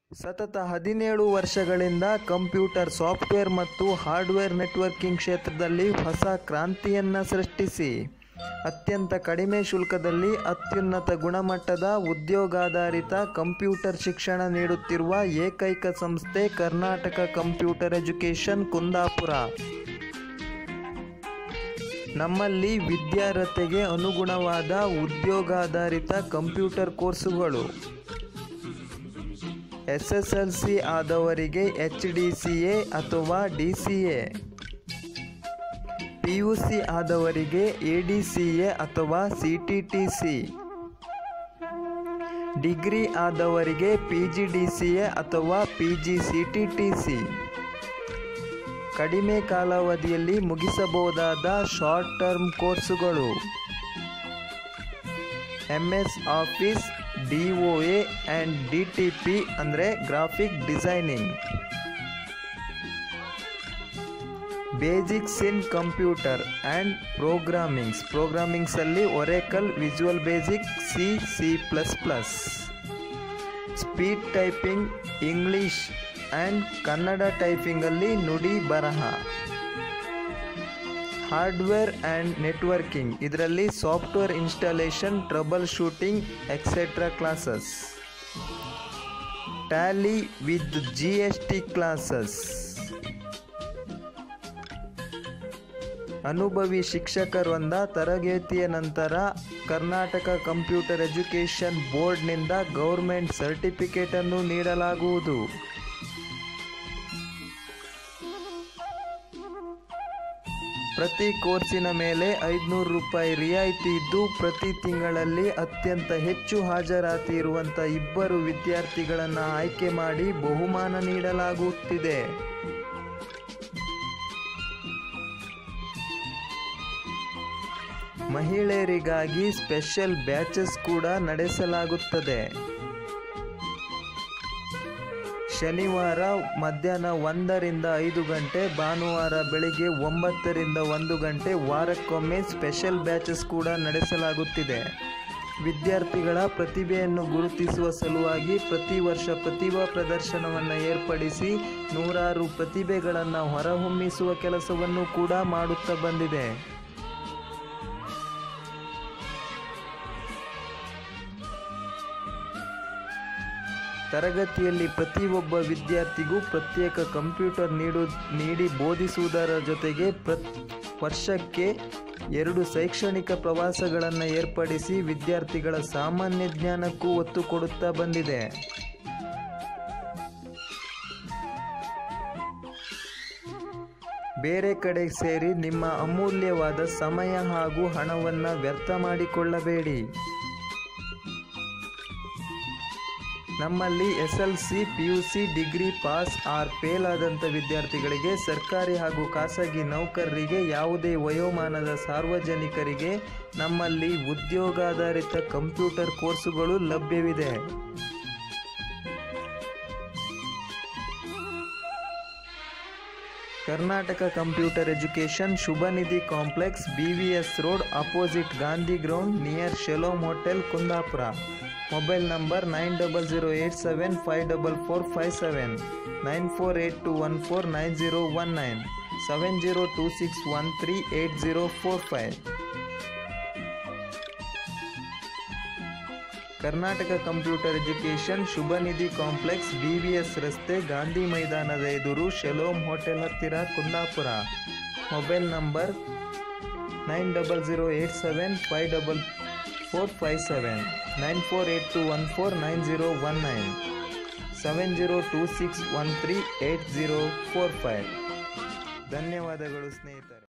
ಸತತ ಹದಿನೇಳು ವರ್ಷಗಳಿಂದ ಕಂಪ್ಯೂಟರ್ ಸಾಫ್ಟ್ವೇರ್ ಮತ್ತು ಹಾರ್ಡ್ವೇರ್ ನೆಟ್ವರ್ಕಿಂಗ್ ಕ್ಷೇತ್ರದಲ್ಲಿ ಹೊಸ ಕ್ರಾಂತಿಯನ್ನು ಸೃಷ್ಟಿಸಿ ಅತ್ಯಂತ ಕಡಿಮೆ ಶುಲ್ಕದಲ್ಲಿ ಅತ್ಯುನ್ನತ ಗುಣಮಟ್ಟದ ಉದ್ಯೋಗಾಧಾರಿತ ಕಂಪ್ಯೂಟರ್ ಶಿಕ್ಷಣ ನೀಡುತ್ತಿರುವ ಏಕೈಕ ಸಂಸ್ಥೆ ಕರ್ನಾಟಕ ಕಂಪ್ಯೂಟರ್ ಎಜುಕೇಷನ್ ಕುಂದಾಪುರ ನಮ್ಮಲ್ಲಿ ವಿದ್ಯಾರ್ಹತೆಗೆ ಅನುಗುಣವಾದ ಉದ್ಯೋಗಾಧಾರಿತ ಕಂಪ್ಯೂಟರ್ ಕೋರ್ಸುಗಳು ಎಸ್ ಎಸ್ ಎಲ್ ಸಿ ಆದವರಿಗೆ ಎಚ್ ಡಿ ಸಿ ಎ ಅಥವಾ D C A P U C ಆದವರಿಗೆ ಎ ಡಿ ಸಿ ಎ ಅಥವಾ C T T C degree ಆದವರಿಗೆ P G D C A ಅಥವಾ P G C T T C ಕಡಿಮೆ ಕಾಲಾವಧಿಯಲ್ಲಿ ಮುಗಿಸಬಹುದಾದ short term ಕೋರ್ಸುಗಳು M S office D O A and D T P ಅಂದರೆ graphic designing basics in computer and ಪ್ರೋಗ್ರಾಮಿಂಗ್ಸ್ ಪ್ರೋಗ್ರಾಮಿಂಗ್ಸಲ್ಲಿ Oracle visual basic C C plus plus speed typing English and Kannada ಟೈಪಿಂಗಲ್ಲಿ Nudi Baraha hardware and networking ಇದರಲ್ಲಿ software installation trouble shooting etcetera classes Tally with G S T classes ಅನುಭವಿ ಶಿಕ್ಷಕರೊಂದ ತರಗತಿಯ ನಂತರ Karnataka computer education ಬೋರ್ಡ್ನಿಂದ government ಸರ್ಟಿಫಿಕೇಟನ್ನು ನೀಡಲಾಗುವುದು ಪ್ರತಿ ಕೋರ್ಸಿನ ಮೇಲೆ ಐದುನೂರು ರೂಪಾಯಿ ರಿಯಾಯಿತಿ ಇದ್ದು ಪ್ರತಿ ತಿಂಗಳಲ್ಲಿ ಅತ್ಯಂತ ಹೆಚ್ಚು ಹಾಜರಾತಿ ಇರುವಂಥ ಇಬ್ಬರು ವಿದ್ಯಾರ್ಥಿಗಳನ್ನು ಆಯ್ಕೆ ಮಾಡಿ ಬಹುಮಾನ ನೀಡಲಾಗುತ್ತಿದೆ ಮಹಿಳೆಯರಿಗಾಗಿ ಸ್ಪೆಷಲ್ ಬ್ಯಾಚಸ್ ಕೂಡ ನಡೆಸಲಾಗುತ್ತದೆ ಶನಿವಾರ ಮಧ್ಯಾಹ್ನ ಒಂದರಿಂದ ಐದು ಗಂಟೆ ಭಾನುವಾರ ಬೆಳಿಗ್ಗೆ ಒಂಬತ್ತರಿಂದ ಒಂದು ಗಂಟೆ ವಾರಕ್ಕೊಮ್ಮೆ ಸ್ಪೆಷಲ್ ಬ್ಯಾಚಸ್ ಕೂಡ ನಡೆಸಲಾಗುತ್ತಿದೆ ವಿದ್ಯಾರ್ಥಿಗಳ ಪ್ರತಿಭೆಯನ್ನು ಗುರುತಿಸುವ ಸಲುವಾಗಿ ಪ್ರತಿ ವರ್ಷ ಪ್ರತಿಭಾ ಪ್ರದರ್ಶನವನ್ನು ಏರ್ಪಡಿಸಿ ನೂರಾರು ಪ್ರತಿಭೆಗಳನ್ನು ಹೊರಹೊಮ್ಮಿಸುವ ಕೆಲಸವನ್ನು ಕೂಡ ಮಾಡುತ್ತಾ ಬಂದಿದೆ ತರಗತಿಯಲ್ಲಿ ಪ್ರತಿಯೊಬ್ಬ ವಿದ್ಯಾರ್ಥಿಗೂ ಪ್ರತ್ಯೇಕ ಕಂಪ್ಯೂಟರ್ ನೀಡು ನೀಡಿ ಬೋಧಿಸುವುದರ ಜೊತೆಗೆ ಪ್ರ ವರ್ಷಕ್ಕೆ ಎರಡು ಶೈಕ್ಷಣಿಕ ಪ್ರವಾಸಗಳನ್ನು ಏರ್ಪಡಿಸಿ ವಿದ್ಯಾರ್ಥಿಗಳ ಸಾಮಾನ್ಯ ಜ್ಞಾನಕ್ಕೂ ಒತ್ತು ಕೊಡುತ್ತಾ ಬಂದಿದೆ ಬೇರೆ ಕಡೆ ಸೇರಿ ನಿಮ್ಮ ಅಮೂಲ್ಯವಾದ ಸಮಯ ಹಾಗೂ ಹಣವನ್ನು ವ್ಯರ್ಥ ಮಾಡಿಕೊಳ್ಳಬೇಡಿ ನಮ್ಮಲ್ಲಿ S L C P U C degree pass or fail ಆದಂಥ ವಿದ್ಯಾರ್ಥಿಗಳಿಗೆ ಸರ್ಕಾರಿ ಹಾಗೂ ಖಾಸಗಿ ನೌಕರರಿಗೆ ಯಾವುದೇ ವಯೋಮಾನದ ಸಾರ್ವಜನಿಕರಿಗೆ ನಮ್ಮಲ್ಲಿ ಉದ್ಯೋಗಾಧಾರಿತ ಕಂಪ್ಯೂಟರ್ ಕೋರ್ಸುಗಳು ಲಭ್ಯವಿದೆ Karnataka computer education Shubhanidhi complex B V S road opposite Gandhi ground near Shalom hotel Kundapura mobile number nine double zero eight seven five double four five seven nine four eight two one four nine zero one nine seven zero two six one three eight zero four five Karnataka computer education Shubhanidhi complex B V S ರಸ್ತೆ ಗಾಂಧಿ ಮೈದಾನದ ಎದುರು Shalom hotel ಹತ್ತಿರ Kundapura mobile number nine double zero eight seven five double four five seven nine four eight two one four nine zero one nine seven zero two six one three eight zero four five ಧನ್ಯವಾದಗಳು ಸ್ನೇಹಿತರೆ